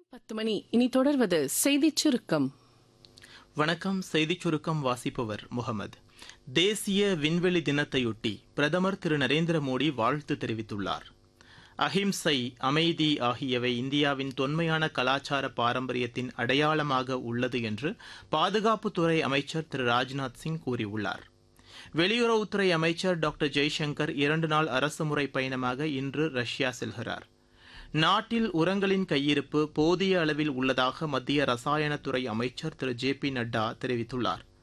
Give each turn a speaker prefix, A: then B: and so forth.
A: பத்து மணி இனி தொடர்வது செய்திச் சுருக்கம்
B: வணக்கம் செய்திச் சுருக்கம் வாசிப்பவர் முகமது தேசிய விண்வெளி தினத்தையொட்டி பிரதமர் திரு நரேந்திர மோடி வாழ்த்து தெரிவித்துள்ளார் அஹிம்சை அமைதி ஆகியவை இந்தியாவின் தொன்மையான கலாச்சார பாரம்பரியத்தின் அடையாளமாக உள்ளது என்று பாதுகாப்புத்துறை அமைச்சர் திரு ராஜ்நாத் சிங் கூறியுள்ளார் வெளியுறவுத்துறை அமைச்சர் டாக்டர் ஜெய்சங்கர் இரண்டு நாள் அரசுமுறை பயணமாக இன்று ரஷ்யா செல்கிறார் நாட்டில் உரங்களின் கையிருப்பு போதிய அளவில் உள்ளதாக மத்திய ரசாயனத்துறை அமைச்சர் திரு ஜே பி நட்டா தெரிவித்துள்ளார்